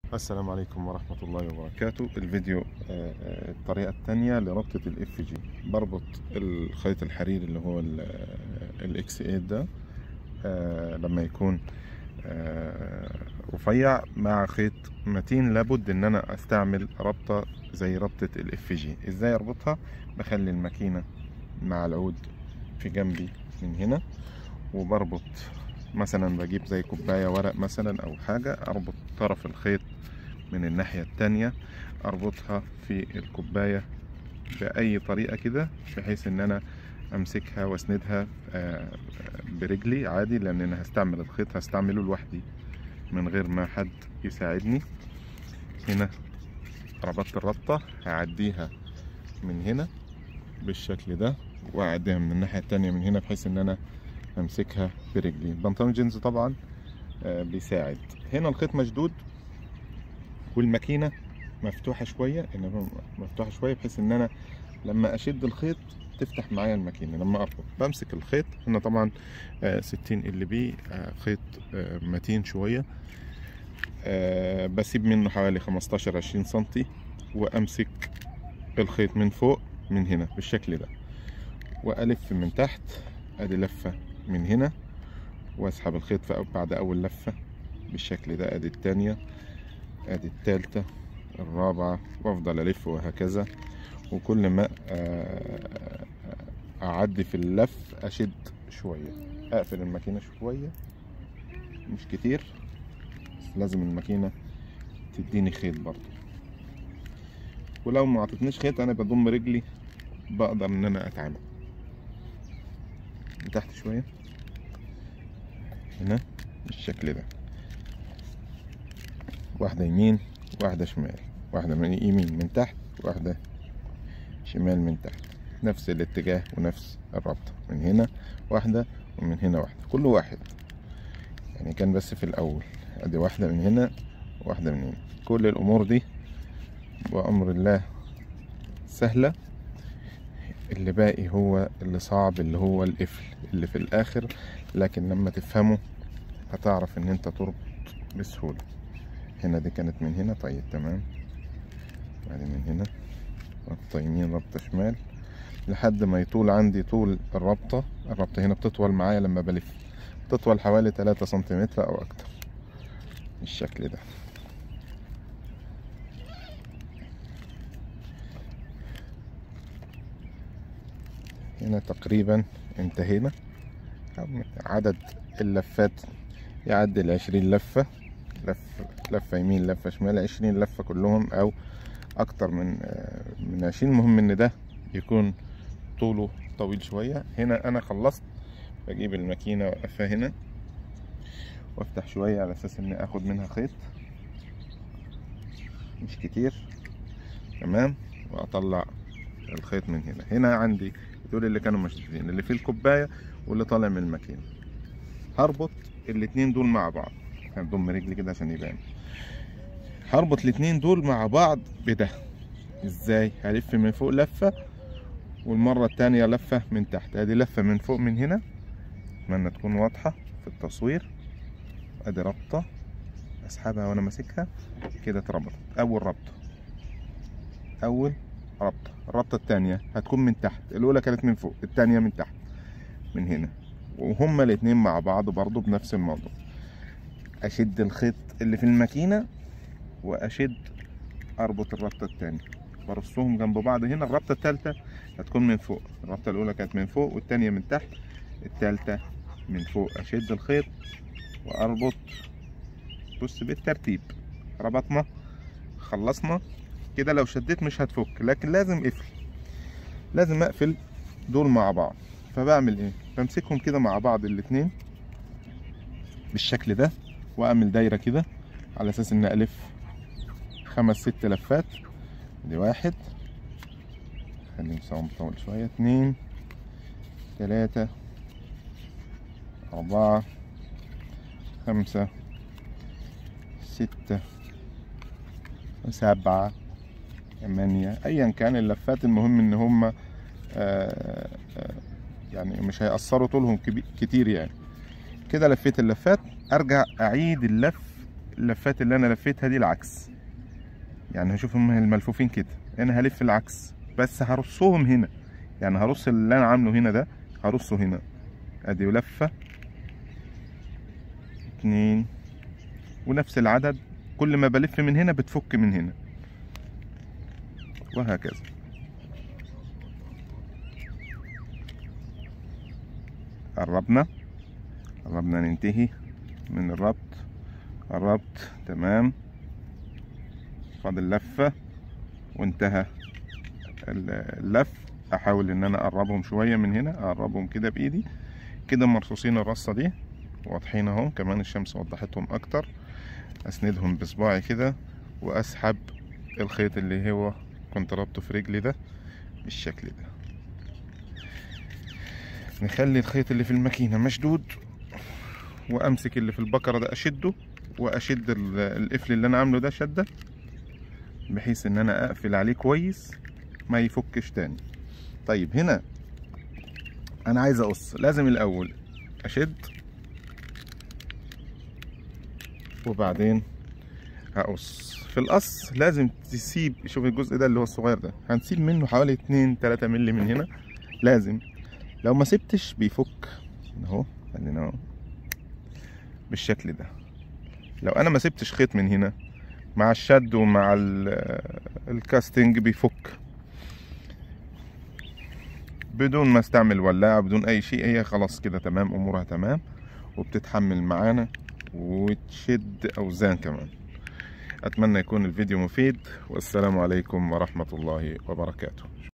السلام عليكم ورحمة الله وبركاته الفيديو آه، آه، الطريقة التانية لربطة الاف جي بربط الخيط الحرير اللي هو الاكس 8 ده آه، لما يكون آه، رفيع مع خيط متين لابد ان انا استعمل ربطة زي ربطة الاف جي ازاي اربطها بخلي الماكينة مع العود في جنبي من هنا وبربط مثلا بجيب زي كوباية ورق مثلا أو حاجة أربط طرف الخيط من الناحية التانية أربطها في الكوباية بأي طريقة كده بحيث إن أنا أمسكها وأسندها آه، برجلي عادي لأن أنا هستعمل الخيط هستعمله لوحدي من غير ما حد يساعدني هنا ربطت الربطة هعديها من هنا بالشكل ده وأعديها من الناحية التانية من هنا بحيث إن أنا امسكها برجلي البنطلون جينز طبعا آه، بيساعد هنا الخيط مشدود والماكينه مفتوحه شويه انما مفتوحه شويه بحيث ان انا لما اشد الخيط تفتح معايا الماكينه لما اربط بمسك الخيط هنا طبعا آه، 60 ال بي آه، خيط آه، متين شويه آه، بسيب منه حوالي 15 20 سنتي وامسك الخيط من فوق من هنا بالشكل ده والف من تحت ادي لفه من هنا واسحب الخيط في بعد اول لفة بالشكل ده ادي التانية ادي التالتة الرابعة وافضل الف وهكذا وكل ما آه، اعدي في اللف اشد شوية اقفل الماكينة شوية مش كتير بس لازم الماكينة تديني خيط برضو ولو ما عطتنيش خيط انا بضم رجلي بقدر ان انا اتعامل من تحت شوية هنا بالشكل ده واحدة يمين واحدة شمال واحدة من يمين من تحت واحدة شمال من تحت نفس الاتجاه ونفس الربطة من هنا واحدة ومن هنا واحدة كل واحد يعني كان بس في الأول ادي واحدة من هنا واحدة من هنا كل الأمور دي بأمر الله سهلة اللي باقي هو اللي صعب اللي هو القفل اللي في الاخر لكن لما تفهمه هتعرف ان انت تربط بسهولة هنا دي كانت من هنا طيب تمام بعدين من هنا ربطة يمين ربطة شمال لحد ما يطول عندي طول الربطة الربطة هنا بتطول معايا لما بلف بتطول حوالي تلاتة سنتيمتر او اكتر بالشكل ده هنا تقريبا انتهينا عدد اللفات يعدي العشرين لفة لف لفة يمين لفة شمال عشرين لفة كلهم أو أكتر من آه، من عشرين المهم إن ده يكون طوله طويل شوية هنا أنا خلصت بجيب الماكينة وأقفها هنا وأفتح شوية على أساس إني آخد منها خيط مش كتير تمام وأطلع الخيط من هنا هنا عندي دول اللي كانوا مشدودين اللي في الكوبايه واللي طالع من الماكينه هربط الاتنين دول مع بعض هضم رجلي كده عشان يبان هربط الاتنين دول مع بعض بده ازاي هلف من فوق لفه والمره التانية لفه من تحت ادي لفه من فوق من هنا اتمنى تكون واضحه في التصوير ادي ربطه اسحبها وانا ماسكها كده اتربطت اول ربطه اول ربطة الربطة التانية هتكون من تحت الأولى كانت من فوق التانية من تحت من هنا وهما الاتنين مع بعض برضو بنفس الموضوع أشد الخيط اللي في الماكينة وأشد أربط الربطة التانية برصهم جنب بعض هنا الربطة التالتة هتكون من فوق الربطة الأولى كانت من فوق والتانية من تحت التالتة من فوق أشد الخيط وأربط بص بالترتيب ربطنا خلصنا كده لو شديت مش هتفك لكن لازم اقفل لازم اقفل دول مع بعض فبعمل ايه بمسكهم كده مع بعض الاتنين بالشكل ده واعمل دايره كده على اساس ان الف خمس ست لفات دي واحد خليه مساوي مطول شويه اتنين تلاتة أربعة خمسة ستة سبعة ثمانية ايا كان اللفات المهم ان هم آه، آه، يعني مش هيأثروا طولهم كبي- كتير يعني كده لفيت اللفات ارجع اعيد اللف اللفات اللي انا لفيتها دي العكس يعني هشوف هم الملفوفين كده انا هلف العكس بس هرصهم هنا يعني هرص اللي انا عامله هنا ده هرصه هنا ادي لفه اتنين ونفس العدد كل ما بلف من هنا بتفك من هنا وهكذا قربنا قربنا ننتهي من الربط قربت تمام فاضل لفة وانتهى اللف احاول ان انا اقربهم شوية من هنا اقربهم كده بايدي كده مرصوصين الرصة دي واضحين اهو كمان الشمس وضحتهم اكتر اسندهم بصباعي كده واسحب الخيط اللي هو كنت رابطه في رجلي ده بالشكل ده نخلي الخيط اللي في الماكينة مشدود وامسك اللي في البكرة ده اشده واشد القفل اللي انا عامله ده شدة بحيث ان انا اقفل عليه كويس ما يفكش تاني طيب هنا انا عايز اقص لازم الاول اشد وبعدين هقص في القص لازم تسيب شوف الجزء ده اللي هو الصغير ده هنسيب منه حوالي 2 3 مللي من هنا لازم لو ما سبتش بيفك اهو خلينا اهو بالشكل ده لو انا ما سبتش خيط من هنا مع الشد ومع الكاستنج بيفك بدون ما استعمل ولاعة بدون اي شيء هي خلاص كده تمام امورها تمام وبتتحمل معانا وتشد اوزان كمان اتمنى يكون الفيديو مفيد والسلام عليكم ورحمة الله وبركاته